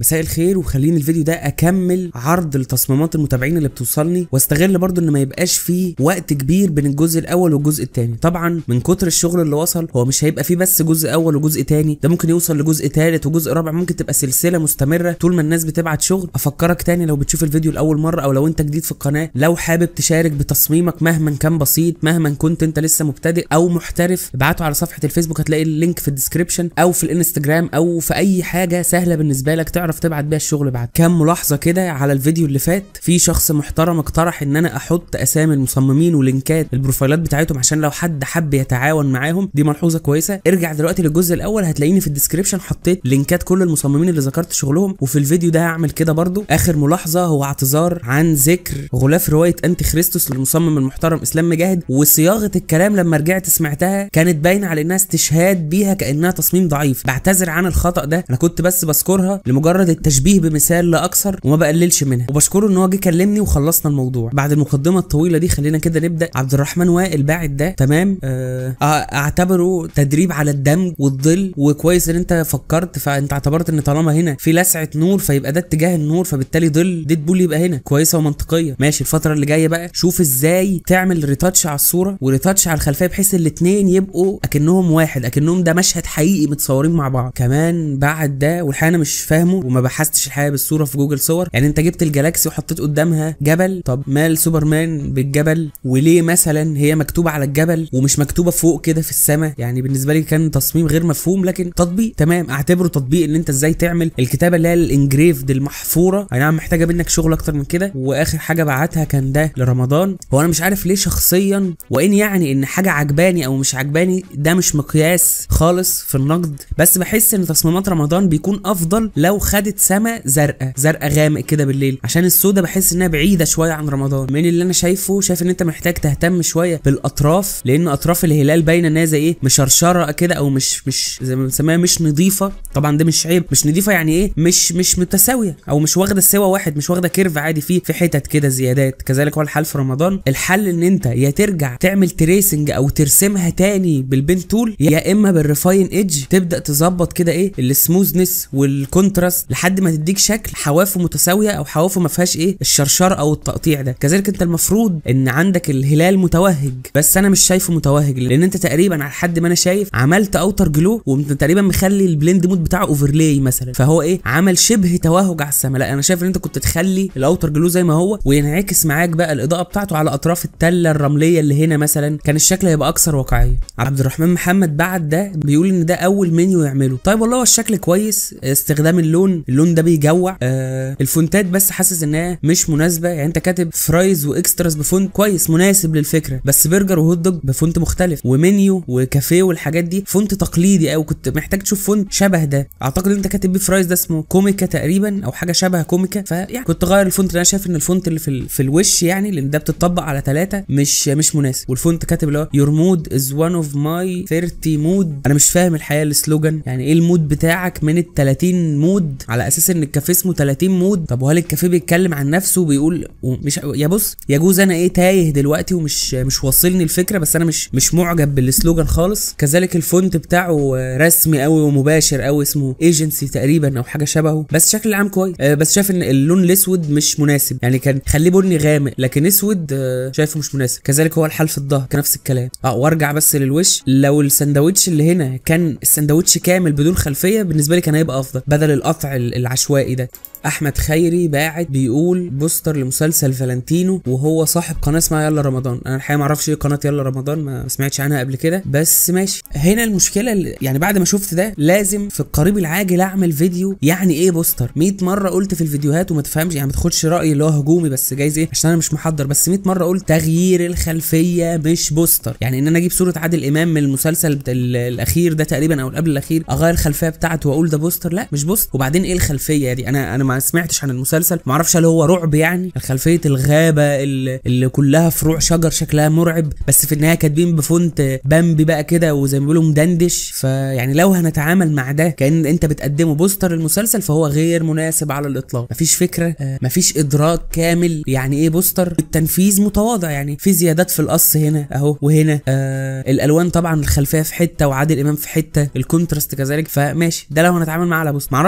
مساء الخير وخليني الفيديو ده اكمل عرض التصميمات المتابعين اللي بتوصلني واستغل برضو ان ما يبقاش فيه وقت كبير بين الجزء الاول والجزء الثاني طبعا من كتر الشغل اللي وصل هو مش هيبقى فيه بس جزء اول وجزء ثاني ده ممكن يوصل لجزء ثالث وجزء رابع ممكن تبقى سلسله مستمره طول ما الناس بتبعت شغل افكرك تاني لو بتشوف الفيديو لاول مره او لو انت جديد في القناه لو حابب تشارك بتصميمك مهما كان بسيط مهما كنت انت لسه مبتدئ او محترف ابعته على صفحه الفيسبوك هتلاقي اللينك في الديسكربشن او في الانستجرام او في اي حاجه سهله بالنسبه لك تعرف تبعت بيها الشغل بعد كام ملاحظه كده على الفيديو اللي فات في شخص محترم اقترح ان انا احط اسامي المصممين ولينكات البروفايلات بتاعتهم عشان لو حد حب يتعاون معاهم دي ملحوظه كويسه ارجع دلوقتي للجزء الاول هتلاقيني في الديسكربشن حطيت لينكات كل المصممين اللي ذكرت شغلهم وفي الفيديو ده هعمل كده برضو اخر ملاحظه هو اعتذار عن ذكر غلاف روايه انتي خريستوس للمصمم المحترم اسلام مجاهد وصياغه الكلام لما رجعت سمعتها كانت باينه على انها استشهاد بيها كانها تصميم ضعيف بعتذر عن الخطا ده انا كنت بس بذكرها لمجرد التشبيه بمثال لا اكثر وما بقللش منها وبشكره ان هو جه كلمني وخلصنا الموضوع بعد المقدمه الطويله دي خلينا كده نبدا عبد الرحمن وائل باعت ده تمام آه اعتبره تدريب على الدمج والظل وكويس ان انت فكرت فانت اعتبرت ان طالما هنا في لسعه نور فيبقى ده اتجاه النور فبالتالي ظل ديد بول يبقى هنا كويسه ومنطقيه ماشي الفتره اللي جايه بقى شوف ازاي تعمل ريتاتش على الصوره وريتاتش على الخلفيه بحيث الاثنين يبقوا اكنهم واحد اكنهم ده مشهد حقيقي متصورين مع بعض كمان بعد ده والحقيقه انا مش فاهمه وما بحثتش الحقيقه بالصوره في جوجل صور يعني انت جبت الجالاكسي وحطيت قدامها جبل طب مال سوبرمان بالجبل وليه مثلا هي مكتوبه على الجبل ومش مكتوبه فوق كده في السماء يعني بالنسبه لي كان تصميم غير مفهوم لكن تطبيق تمام اعتبره تطبيق ان انت ازاي تعمل الكتابه اللي هي الانجريفد المحفوره اي نعم محتاجه منك شغل اكتر من كده واخر حاجه بعتها كان ده لرمضان هو انا مش عارف ليه شخصيا وان يعني ان حاجه عجباني او مش عجباني ده مش مقياس خالص في النقد بس بحس ان تصميمات رمضان بيكون افضل لو خدت سما زرقاء زرقاء غامق كده بالليل عشان السودا بحس انها بعيده شويه عن رمضان من اللي انا شايفه شايف ان انت محتاج تهتم شويه بالاطراف لان اطراف الهلال باينه انها زي ايه مشرشره كده او مش مش زي ما بنسميها مش نظيفه طبعا ده مش عيب مش نظيفه يعني ايه مش مش متساويه او مش واخده سوا واحد مش واخده كيرف عادي فيه في حتت كده زيادات كذلك هو الحال في رمضان الحل ان انت يا ترجع تعمل تريسنج او ترسمها تاني بالبين تول يا اما بالريفاين ايدج تبدا تظبط كده ايه السموزنس والكونتراست لحد ما تديك شكل حوافه متساويه او حوافه ما فيهاش ايه الشرشره او التقطيع ده كذلك انت المفروض ان عندك الهلال متوهج بس انا مش شايفه متوهج لان انت تقريبا على حد ما انا شايف عملت اوتر جلو وانت تقريبا مخلي البلند مود بتاعه اوفرلاي مثلا فهو ايه عمل شبه توهج على السما لا انا شايف ان انت كنت تخلي الاوتر جلو زي ما هو وينعكس معاك بقى الاضاءه بتاعته على اطراف التله الرمليه اللي هنا مثلا كان الشكل هيبقى اكثر واقعيه عبد الرحمن محمد بعد ده بيقول ان ده اول منيو يعمله طيب والله هو الشكل كويس استخدام اللون اللون ده بيجوع آه الفونتات بس حاسس انها مش مناسبه يعني انت كاتب فرايز واكستراز بفونت كويس مناسب للفكره بس برجر وهوت دوج بفونت مختلف ومنيو وكافيه والحاجات دي فونت تقليدي او كنت محتاج تشوف فونت شبه ده اعتقد انت كاتب بيه فرايز ده اسمه كوميكا تقريبا او حاجه شبه كوميكا فيعني كنت غير الفونت انا شايف ان الفونت اللي في, ال... في الوش يعني لان ده بتطبق على ثلاثه مش مش مناسب والفونت كاتب اللي هو يور مود از وان اوف ماي 30 مود انا مش فاهم الحقيقه السلوجان يعني ايه المود بتاعك من ال 30 مود على اساس ان الكافيه اسمه 30 مود طب وهل الكافيه بيتكلم عن نفسه وبيقول مش يا بص يجوز انا ايه تايه دلوقتي ومش مش واصلني الفكره بس انا مش مش معجب بالسلوجان خالص كذلك الفونت بتاعه رسمي قوي ومباشر قوي اسمه ايجنسي تقريبا او حاجه شبهه بس شكل العام كويس أه بس شايف ان اللون الاسود مش مناسب يعني كان خليه بني غامق لكن اسود أه شايفه مش مناسب كذلك هو الحال في الظهر كنفس الكلام اه وارجع بس للوش لو السندوتش اللي هنا كان السندوتش كامل بدون خلفيه بالنسبه لي كان هيبقى افضل بدل القطع العشوائي ده احمد خيري باعت بيقول بوستر لمسلسل فالنتينو وهو صاحب قناه اسمها يلا رمضان انا الحقيقه ما اعرفش ايه قناه يلا رمضان ما سمعتش عنها قبل كده بس ماشي هنا المشكله اللي يعني بعد ما شفت ده لازم في القريب العاجل اعمل فيديو يعني ايه بوستر 100 مره قلت في الفيديوهات وما تفهمش يعني ما تاخدش رايي اللي هو هجومي بس جايز ايه عشان انا مش محضر بس 100 مره قلت تغيير الخلفيه مش بوستر يعني ان انا اجيب صوره عادل امام من المسلسل الاخير ده تقريبا او قبل الاخير اغير الخلفيه بتاعته واقول ده بوستر لا مش بوستر وبعدين ايه الخلفيه دي انا انا ما سمعتش عن المسلسل ما اعرفش هل هو رعب يعني خلفيه الغابه اللي, اللي كلها فروع شجر شكلها مرعب بس في النهايه كاتبين بفونت بامبي بقى كده وزي ما بيقولوا مدندش فيعني لو هنتعامل مع ده كان انت بتقدمه بوستر المسلسل فهو غير مناسب على الاطلاق مفيش فكره مفيش ادراك كامل يعني ايه بوستر التنفيذ متواضع يعني في زيادات في القص هنا اهو وهنا آه الالوان طبعا الخلفيه في حته وعادل امام في حته الكونتراست كذلك فماشي ده لو هنتعامل معاه على بوستر معرفش ده اول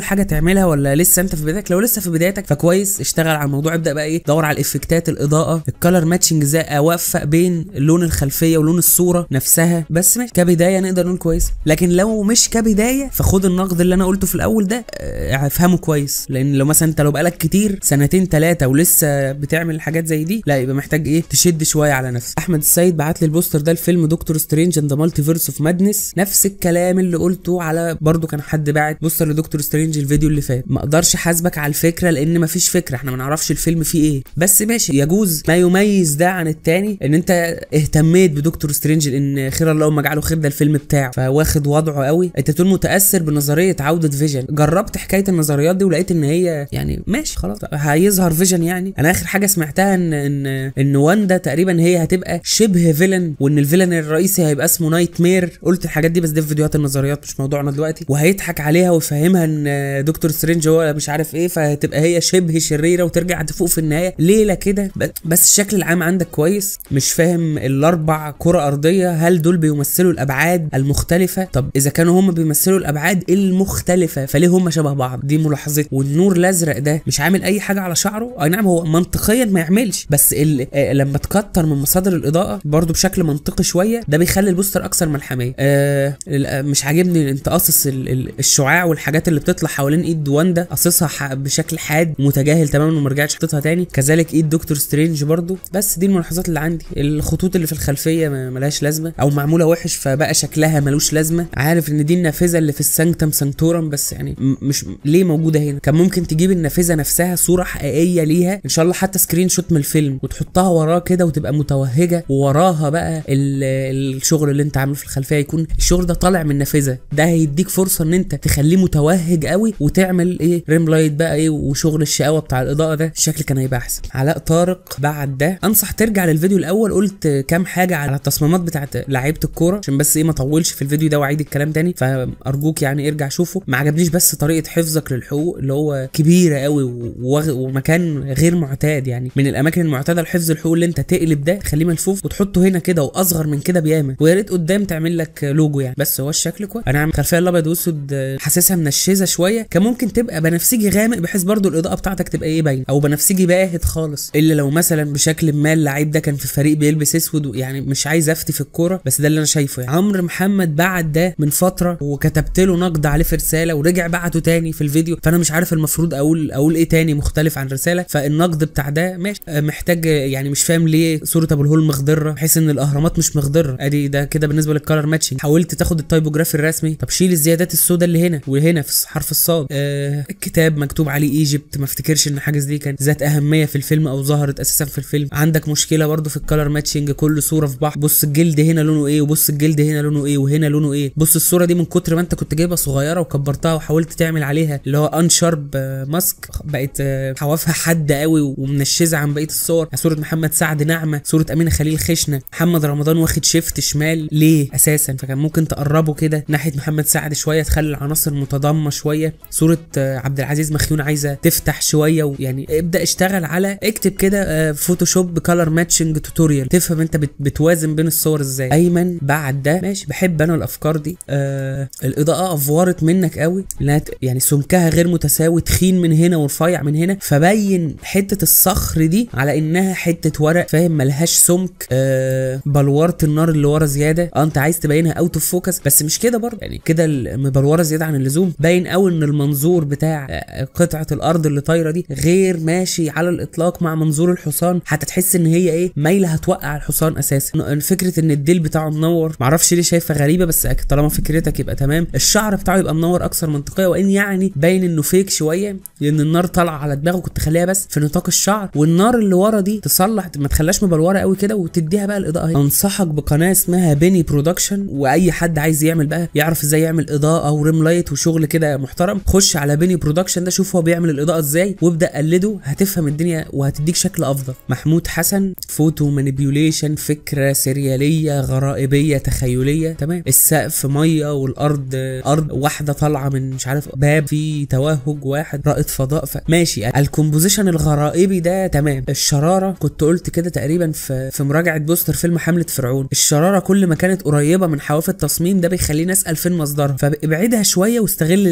حاجه تعملها ولا لسه انت في بدايتك لو لسه في بدايتك فكويس اشتغل على الموضوع ابدا بقى ايه دور على الافكتات الاضاءه الكالر ماتشنج ازاي اوفق بين لون الخلفيه ولون الصوره نفسها بس ماشي كبدايه نقدر نقول كويس لكن لو مش كبدايه فخد النقد اللي انا قلته في الاول ده اه، افهمه كويس لان لو مثلا انت لو بقالك كتير سنتين ثلاثه ولسه بتعمل حاجات زي دي لا يبقى محتاج ايه تشد شويه على نفسك احمد السيد بعت لي البوستر ده الفيلم دكتور سترينج اند مالتي فيرس اوف مادنس نفس الكلام اللي قلته على برضو كان حد باعت بوستر لدكتور سترينج الفيديو اللي فات ما اقدرش احاسبك على الفكره لان مفيش فكره احنا ما نعرفش الفيلم فيه ايه بس ماشي يجوز ما يميز ده عن التاني ان انت اهتميت بدكتور سترينج لان خير الله ما جعله خير ده الفيلم بتاعه فواخد وضعه قوي انت تقول متاثر بنظريه عوده فيجن جربت حكايه النظريات دي ولقيت ان هي يعني ماشي خلاص هيظهر فيجن يعني انا اخر حاجه سمعتها ان ان ان واندا تقريبا هي هتبقى شبه فيلن وان الفيلن الرئيسي هيبقى اسمه نايت مير قلت الحاجات دي بس دي في فيديوهات النظريات مش موضوعنا دلوقتي وهيضحك عليها ويفهمها ان دكتور سترينج هو مش عارف ايه فهتبقى هي شبه شريره وترجع تفوق في النهايه ليله كده ب- بس الشكل العام عندك كويس مش فاهم الاربع كره ارضيه هل دول بيمثلوا الابعاد المختلفه طب اذا كانوا هم بيمثلوا الابعاد المختلفه فليه هم شبه بعض دي ملاحظتي والنور الازرق ده مش عامل اي حاجه على شعره اي نعم هو منطقيا ما يعملش بس ال- آه، لما تكتر من مصادر الاضاءه برضو بشكل منطقي شويه ده بيخلي البوستر اكثر ملحميه آه ال- مش عاجبني انت قاصص ال- ال- الشعاع والحاجات اللي بتطلع حوالين ايد واندا قاصصها ح- بشكل حاد متجاهل تماما وما رجعتش حطيتها تاني كذلك ايد دكتور سترينج برضو بس دي الملاحظات اللي عندي الخطوط اللي في الخلفيه ما- ملهاش لازمه او معموله وحش فبقى شكلها ملوش لازمه عارف ان دي النافذه اللي في السانكتم سانتورم بس يعني م- مش ليه موجوده هنا كان ممكن تجيب النافذه نفسها صوره حقيقيه ليها ان شاء الله حتى سكرين شوت من الفيلم وتحطها وراه كده وتبقى متوهجه ووراها بقى ال- الشغل اللي انت عامله في الخلفيه يكون الشغل ده طالع من نافذه ده هيديك فرصه ان انت تخليه متوهج قوي وتعمل ايه ريم لايت بقى ايه وشغل الشقاوه بتاع الاضاءه ده الشكل كان هيبقى احسن علاء طارق بعد ده انصح ترجع للفيديو الاول قلت كام حاجه على التصميمات بتاعت لعيبه الكوره عشان بس ايه ما اطولش في الفيديو ده واعيد الكلام تاني فارجوك يعني ارجع شوفه ما عجبنيش بس طريقه حفظك للحقوق اللي هو كبيره قوي وواغ- ومكان غير معتاد يعني من الاماكن المعتاده لحفظ الحقوق اللي انت تقلب ده تخليه ملفوف وتحطه هنا كده واصغر من كده بياما ويا ريت قدام تعمل لك لوجو يعني بس هو الشكل كويس انا عامل خلفيه الابيض واسود آه، حاسسها منشزه شويه كان ممكن تبقى بنفسجي غامق بحيث برضو الاضاءه بتاعتك تبقى ايه باينه او بنفسجي باهت خالص الا لو مثلا بشكل ما اللعيب ده كان في فريق بيلبس اسود يعني مش عايز افتي في الكوره بس ده اللي انا شايفه يعني عمرو محمد بعد ده من فتره وكتبت له نقد عليه في رساله ورجع بعته تاني في الفيديو فانا مش عارف المفروض اقول اقول ايه تاني مختلف عن الرساله فالنقد بتاع ده ماشي آه، محتاج آه، يعني مش فاهم ليه صوره ابو الهول مخضره بحيث ان الاهرامات مش مخضره ادي ده كده بالنسبه للكالر ماتشنج حاولت تاخد التايبوجرافي الرسمي طب شيل الزيادات السوداء اللي هنا وهنا في حرف الصاد آه الكتاب مكتوب عليه ايجيبت ما افتكرش ان حاجه زي دي كانت ذات اهميه في الفيلم او ظهرت اساسا في الفيلم عندك مشكله برضو في الكالر ماتشنج كل صوره في بعض بص الجلد هنا لونه ايه وبص الجلد هنا لونه ايه وهنا لونه ايه بص الصوره دي من كتر ما انت كنت جايبها صغيره وكبرتها وحاولت تعمل عليها اللي هو انشارب ماسك بقت آه، حوافها حاده قوي ومنشزه عن بقيه الصور صوره محمد سعد ناعمه صوره امينه خليل خشنه محمد رمضان واخد شيفت شمال ليه اساسا فكان ممكن تقربه كده ناحيه محمد سعد شويه تخلي العناصر متضامه شويه صوره آه، عبد العزيز مخيون عايزه تفتح شويه ويعني ابدا اشتغل على اكتب كده آه، فوتوشوب كلر ماتشنج توتوريال تفهم انت بت- بتوازن بين الصور ازاي ايمن بعد ده ماشي بحب انا الافكار دي آه الاضاءه افورت منك قوي لانها ت- يعني سمكها غير متساوي تخين من هنا ورفيع من هنا فبين حته الصخر دي على انها حته ورق فاهم ملهاش سمك آه بلوره النار اللي ورا زياده اه انت عايز تبينها اوت اوف فوكس بس مش كده برضه يعني كده ال- مبلوره زياده عن اللزوم باين قوي ان المنظور بتاع آه، قطعه الارض اللي طايره دي غير ماشي على الاطلاق مع منظور الحصان حتى تحس ان هي ايه مايله هتوقع الحصان اساسا ن- فكره ان الديل بتاعه منور معرفش ليه شايفها غريبه بس أكيد طالما فكرتك يبقى تمام الشعر بتاعه يبقى منور اكثر منطقيه وان يعني باين انه فيك شويه لان النار طالعه على دماغه كنت خليها بس في نطاق الشعر والنار اللي ورا دي تصلح ما تخليهاش مبلوره قوي كده وتديها بقى الاضاءه هي. انصحك بقناه اسمها بيني برودكشن واي حد عايز يعمل بقى يعرف ازاي يعمل اضاءه وريم لايت وشغل كده محترم خش على بيني برودكشن ده شوف هو بيعمل الاضاءه ازاي وابدا قلده هتفهم الدنيا وهتديك شكل افضل محمود حسن فوتو مانيبيوليشن فكره سرياليه غرائبيه تخيليه تمام السقف ميه والارض ارض واحده طالعه من مش عارف باب في توهج واحد رائد فضاء ف... ماشي الكومبوزيشن الغرائبي ده تمام الشراره كنت قلت كده تقريبا في في مراجعه بوستر فيلم حمله فرعون الشراره كل ما كانت قريبه من حواف التصميم ده بيخليني اسال فين مصدرها فابعدها شويه واستغل الايه الحتت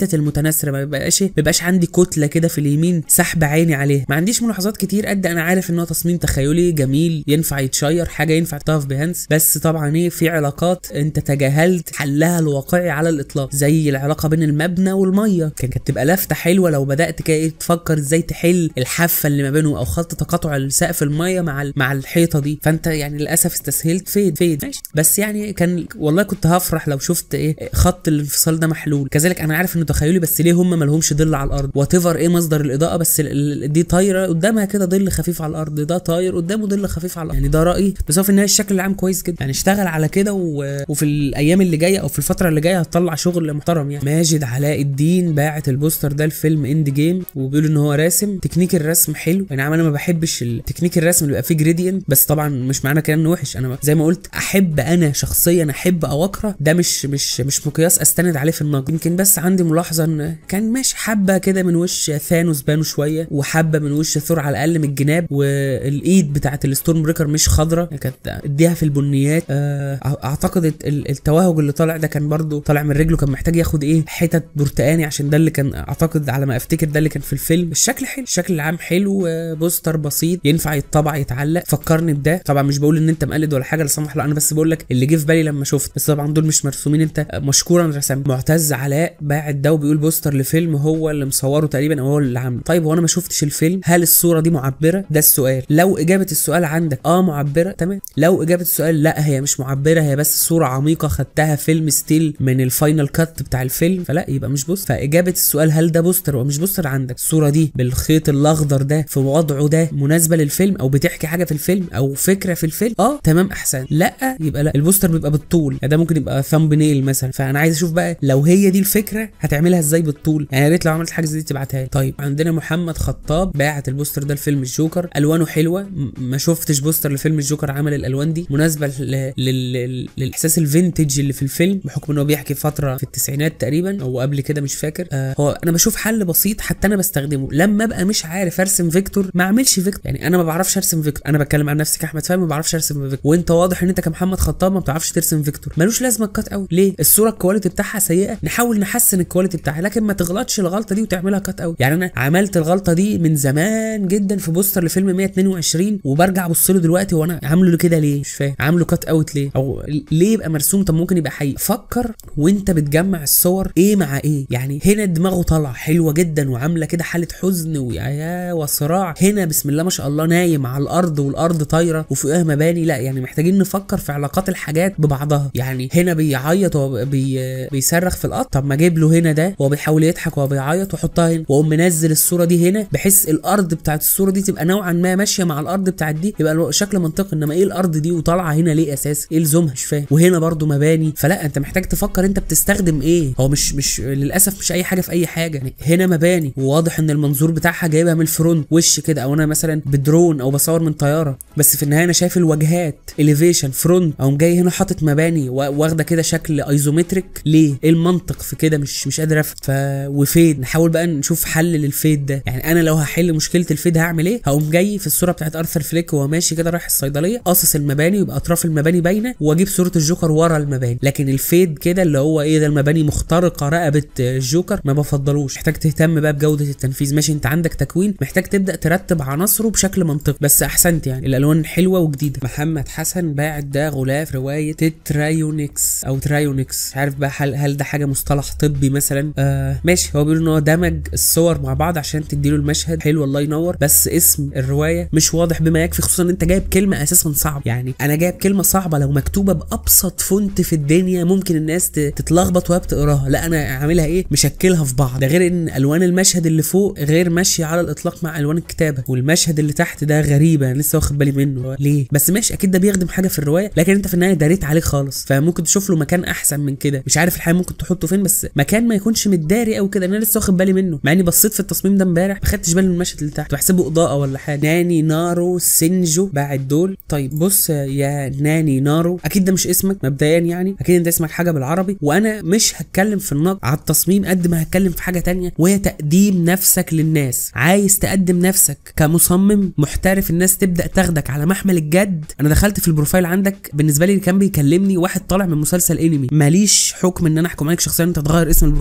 الحتت المتناثره ما بيبقاش ما بيبقاش عندي كتله كده في اليمين سحب عيني عليها ما عنديش ملاحظات كتير قد انا عارف ان هو تصميم تخيلي جميل ينفع يتشير حاجه ينفع تحطها في بيهانس بس طبعا ايه في علاقات انت تجاهلت حلها الواقعي على الاطلاق زي العلاقه بين المبنى والميه كان كانت تبقى لافته حلوه لو بدات كده ايه تفكر ازاي تحل الحافه اللي ما بينهم او خط تقاطع السقف الميه مع ال- مع الحيطه دي فانت يعني للاسف استسهلت فين فين ماشي بس يعني كان والله كنت هفرح لو شفت ايه خط الانفصال ده محلول كذلك انا عارف انه تخيلي بس ليه هم ما لهمش ظل على الارض وات ايه مصدر الاضاءه بس ال- ال- دي طايره قدامها كده ظل خفيف على الارض ده طاير قدامه ظل خفيف على الارض يعني ده رايي بس هو في النهايه الشكل العام كويس جدا يعني اشتغل على كده و... وفي الايام اللي جايه او في الفتره اللي جايه هتطلع شغل محترم يعني ماجد علاء الدين باعت البوستر ده لفيلم اند جيم وبيقول ان هو راسم تكنيك الرسم حلو يعني انا ما بحبش التكنيك الرسم اللي بيبقى فيه جريدينت بس طبعا مش معنى كده انه وحش انا زي ما قلت احب انا شخصيا احب او اكره ده مش مش مش مقياس استند عليه في النقد يمكن بس عندي ملاحظه ان كان ماشي حبه كده من وش ثانوس بانوا شويه وحبه من وش ثور على الاقل من الجناب والايد بتاعت الستورم بريكر مش خضراء يعني كانت اديها في البنيات آه، اعتقد الت- ال- التوهج اللي طالع ده كان برضو طالع من رجله كان محتاج ياخد ايه حتت برتقاني عشان ده اللي كان اعتقد على ما افتكر ده اللي كان في الفيلم الشكل حلو الشكل العام حلو آه، بوستر بسيط ينفع يتطبع يتعلق فكرني بده طبعا مش بقول ان انت مقلد ولا حاجه لا سمح الله انا بس بقول لك اللي جه في بالي لما شفت بس طبعا دول مش مرسومين انت مشكورا رسم معتز علاء باعت ده وبيقول بوستر لفيلم هو اللي مصوره تقريبا او هو اللي عامله طيب هو انا ما شفتش الفيلم هل الصوره دي معبره ده السؤال لو اجابه السؤال عندك اه معبره تمام لو اجابه السؤال لا هي مش معبره هي بس صوره عميقه خدتها فيلم ستيل من الفاينل كات بتاع الفيلم فلا يبقى مش بوستر فاجابه السؤال هل ده بوستر ولا مش بوستر عندك الصوره دي بالخيط الاخضر ده في وضعه ده مناسبه للفيلم او بتحكي حاجه في الفيلم او فكره في الفيلم اه تمام احسن لا يبقى لا البوستر بيبقى بالطول يعني ده ممكن يبقى ثامب نيل مثلا فانا عايز اشوف بقى لو هي دي الفكره هتعملها ازاي بالطول يعني يا ريت لو عملت حاجه زي دي تبعتها لي طيب عندنا محمد خطاب باعت البوستر ده لفيلم الجوكر الوانه حلوه م- ما شفتش بوستر لفيلم الجوكر عمل الالوان دي مناسبه ل- لل- لل- للاحساس الفينتج اللي في الفيلم بحكم ان هو بيحكي فتره في التسعينات تقريبا او قبل كده مش فاكر آه هو انا بشوف حل بسيط حتى انا بستخدمه لما ابقى مش عارف ارسم فيكتور ما اعملش فيكتور يعني انا ما بعرفش ارسم فيكتور انا بتكلم عن نفسي كاحمد فهمي ما بعرفش ارسم فيكتور وانت واضح ان انت كمحمد خطاب ما بتعرفش ترسم فيكتور ملوش لازمه الكات اوت ليه الصوره الكواليتي بتاعها سيئه نحاول نحسن الكواليتي بتاعها لكن ما تغلطش الغلطه دي وتعملها كات اوت يعني انا عملت الغلطه دي من زمان جدا في بوستر لفيلم 122 وبرجع ابص له دلوقتي وانا عامله كده ليه مش فاهم عامله كات اوت ليه او ليه يبقى مرسوم طب ممكن يبقى حقيقي فكر وانت بتجمع الصور ايه مع ايه يعني هنا دماغه طالعه حلوه جدا وعامله كده حاله حزن ويا يا وصراع هنا بسم الله ما شاء الله نايم على الارض والارض طايره وفوقها مباني لا يعني محتاجين نفكر في علاقات الحاجات ببعضها يعني هنا بيعيط وهو بي بيصرخ في القط طب ما اجيب له هنا ده وهو بيحاول يضحك وهو بيعيط واحطها هنا واقوم منزل الصوره دي هنا بحيث الارض بتاعت الصوره دي تبقى نوعا ما ماشيه مع الارض بتاعت دي يبقى شكل منطقي انما ايه الارض دي وطالعه هنا ليه اساسا ايه لزومها مش فاهم وهنا برضو مباني فلا انت محتاج تفكر انت بتستخدم ايه هو مش مش للاسف مش اي حاجه في اي حاجه يعني هنا مباني وواضح ان المنظور بتاعها جايبها من الفرونت وش كده او انا مثلا بدرون او بصور من طياره بس في النهايه انا شايف الواجهات اليفيشن فرونت او جاي هنا حاطط مباني وا- واخده كده شكل ايزومتريك ليه ايه المنطق في كده مش مش قادر افهم ف وفيد نحاول بقى نشوف حل للفيد ده يعني انا لو هحل مشكله الفيد هعمل ايه هقوم جاي في الصوره بتاعت ارثر فليك وهو ماشي كده رايح الصيدليه قاصص المباني ويبقى اطراف المباني باينه واجيب صوره الجوكر ورا المباني لكن الفيد كده اللي هو ايه ده المباني مخترقه رقبه الجوكر ما بفضلوش محتاج تهتم بقى بجوده التنفيذ ماشي انت عندك تكوين محتاج تبدا ترتب عناصره بشكل منطقي بس احسنت يعني الالوان حلوه وجديده محمد حسن باعت ده غلاف روايه تترايونكس او ترايونكس مش عارف بقى هل, هل ده حاجه مصطلح طبي مثلا آه ماشي هو بيقول ان هو دمج الصور مع بعض عشان تديله المشهد حلو الله ينور بس اسم الروايه مش واضح بما يكفي خصوصا ان انت جايب كلمه اساسا صعب يعني انا جايب كلمه صعبه لو مكتوبه بابسط فونت في الدنيا ممكن الناس ت- تتلخبط وهي بتقراها لا انا عاملها ايه مشكلها في بعض ده غير ان الوان المشهد اللي فوق غير ماشيه على الاطلاق مع الوان الكتابه والمشهد اللي تحت ده غريبه انا لسه واخد بالي منه ليه بس ماشي اكيد ده بيخدم حاجه في الروايه لكن انت في النهايه داريت عليه خالص فممكن تشوف له مكان احسن من كده مش عارف الحقيقه ممكن تحطه فين بس مكان ما يكونش متداري او كده انا لسه واخد بالي منه مع اني بصيت في التصميم ده امبارح ما خدتش بالي من المشهد اللي تحت بحسبه اضاءه ولا حاجه ناني نارو سينجو باعت دول طيب بص يا ناني نارو اكيد ده مش اسمك مبدئيا يعني اكيد انت اسمك حاجه بالعربي وانا مش هتكلم في النقد على التصميم قد ما هتكلم في حاجه تانية وهي تقديم نفسك للناس عايز تقدم نفسك كمصمم محترف الناس تبدا تاخدك على محمل الجد انا دخلت في البروفايل عندك بالنسبه لي كان بيكلمني واحد طالع من مسلسل انمي ماليش حكم ان انا احكم عليك شخصيا انت تغير اسم البروفايل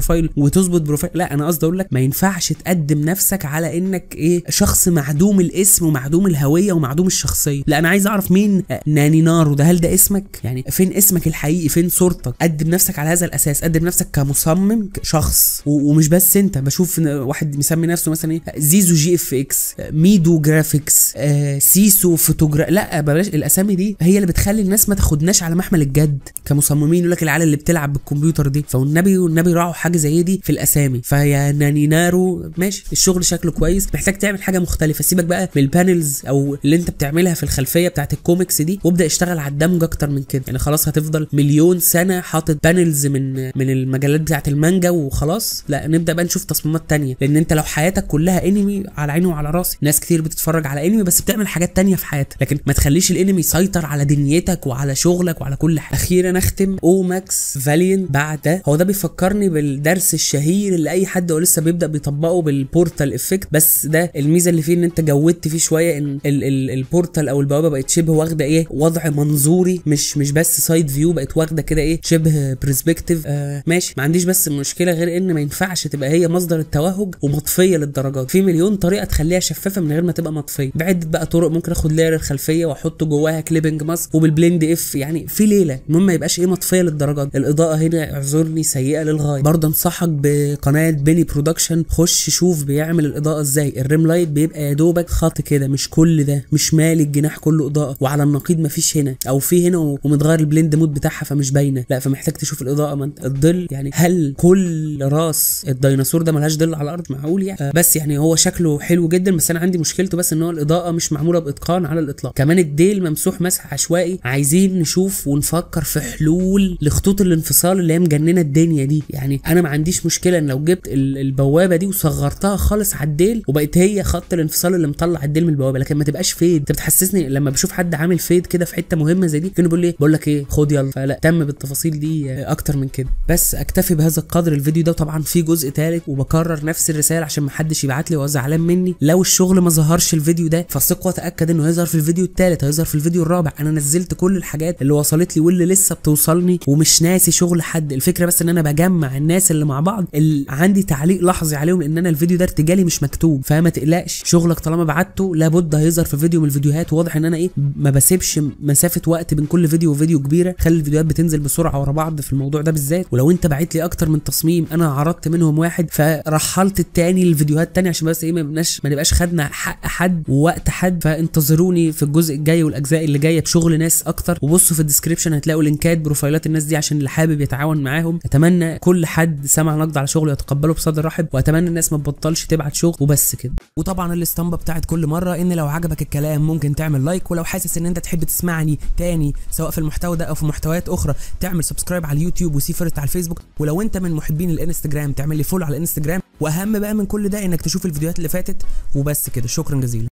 بروفايل وتظبط بروفايل لا انا قصدي اقول لك ما ينفعش تقدم نفسك على انك ايه شخص معدوم الاسم ومعدوم الهويه ومعدوم الشخصيه لا انا عايز اعرف مين آه، نانينارو ده هل ده اسمك يعني فين اسمك الحقيقي فين صورتك قدم نفسك على هذا الاساس قدم نفسك كمصمم شخص و- ومش بس انت بشوف إن واحد مسمي نفسه مثلا ايه زيزو جي اف اكس ميدو جرافيكس آه، سيسو فوتوجرا لا بلاش الاسامي دي هي اللي بتخلي الناس ما تاخدناش على محمل الجد كمصممين يقول لك العيال اللي بتلعب بالكمبيوتر دي فالنبي والنبي راعوا حاجه زي دي في الاسامي فيا نانينارو ماشي الشغل شكله كويس محتاج تعمل حاجه مختلفه سيبك بقى من البانلز او اللي انت بتعملها في الخلفيه بتاعت الكوميكس دي وابدا اشتغل على الدمج اكتر من كده يعني خلاص هتفضل مليون سنه حاطط بانلز من من المجلات بتاعت المانجا وخلاص لا نبدا بقى نشوف تصميمات تانية لان انت لو حياتك كلها انمي على عيني وعلى راسي ناس كتير بتتفرج على انمي بس بتعمل حاجات تانية في حياتك لكن ما تخليش الانمي يسيطر على دنيتك وعلى شغلك وعلى كل حاجه اخيرا اختم او ماكس فاليان بعد ده هو ده بيفكرني بالدرس الشهير اللي اي حد هو لسه بيبدا بيطبقه بالبورتال افكت بس ده الميزه اللي فيه ان انت جودت فيه شويه ان ال ال البورتال او البوابه بقت شبه واخده ايه وضع منظوري مش مش بس سايد فيو بقت واخده كده ايه شبه برسبكتيف آه ماشي ما عنديش بس مشكله غير ان ما ينفعش تبقى هي مصدر التوهج ومطفيه للدرجات في مليون طريقه تخليها شفافه من غير ما تبقى مطفيه بعده بقى طرق ممكن اخد لاير الخلفيه واحط جواها كليبنج ماسك وبالبلند اف يعني في ليله المهم ما يبقاش ايه مطفيه للدرجات الاضاءه هنا اعذرني سيئه للغايه برضه انصحك بقناه بيني برودكشن خش شوف بيعمل الاضاءه ازاي الريم لايت بيبقى يا دوبك خط كده مش كل ده مش مالي الجناح كله اضاءه وعلى النقيض مفيش هنا او في هنا و- ومتغير البلند مود بتاعها فمش باينه لا فمحتاج تشوف الاضاءه ما انت الظل يعني هل كل راس الديناصور ده ملهاش ظل على الارض معقول يعني آه بس يعني هو شكله حلو جدا بس انا عندي مشكلته بس ان هو الاضاءه مش معموله باتقان على الاطلاق كمان الديل ممسوح مسح عشوائي عايزين نشوف ونفكر في حلول لخطوط الانفصال اللي هي مجننه الدنيا دي يعني انا ما عنديش مشكله ان لو جبت ال- البوابه دي وصغرتها خالص على الديل وبقت هي خط الانفصال اللي مطلع الديل من البوابه لكن ما تبقاش فيد انت بتحسسني لما بشوف حد عامل فيد كده في حته مهمه زي دي كانه بيقول لي بقول لك ايه خد يلا فلا تم بالتفاصيل دي آه، اكتر من كده بس اكتفي بهذا القدر الفيديو ده طبعا فيه جزء ثالث وبكرر نفس الرساله عشان ما حدش يبعت لي وهو زعلان مني لو الشغل ما ظهرش الفيديو ده فثق وتاكد انه هيظهر في الفيديو الثالث هيظهر في الفيديو الرابع انا نزلت كل الحاجات اللي وصلت لي واللي لسه بتوصلني ومش ناسي شغل حد الفكره بس ان انا بجمع الناس اللي مع بعض اللي عندي تعليق لحظي عليهم لان انا الفيديو ده ارتجالي مش مكتوب فما تقلقش شغلك طالما بعته لابد هيظهر في فيديو من الفيديوهات واضح ان انا ايه ما بسيبش مسافه وقت بين كل فيديو وفيديو كبيره خلي الفيديوهات بتنزل بسرعه ورا بعض في الموضوع ده بالذات ولو انت بعت لي اكتر من تصميم انا عرضت منهم واحد فرحلت التاني للفيديوهات التانية عشان بس ايه ما نبقاش ما نبقاش خدنا حق حد ووقت حد فانتظروني في الجزء الجاي والاجزاء اللي جايه بشغل ناس اكتر وبصوا في الديسكربشن هتلاقوا لينكات بروفايلات الناس دي عشان اللي حابب يتعاون معاهم اتمنى كل حد سمع نقد على شغله يتقبله بصدر رحب واتمنى الناس ما تبطلش تبعت شغل وبس كده وطبعا الاسطمبه بتاعت كل مره ان لو عجبك الكلام ممكن تعمل لايك ولو حاسس ان انت تحب تسمعني تاني سواء في المحتوى ده او في محتويات اخرى تعمل سبسكرايب على اليوتيوب وسيفرت على الفيسبوك ولو انت من محبين الانستجرام تعمل لي فولو على الانستجرام واهم بقى من كل ده انك تشوف الفيديوهات اللي فاتت وبس كده شكرا جزيلا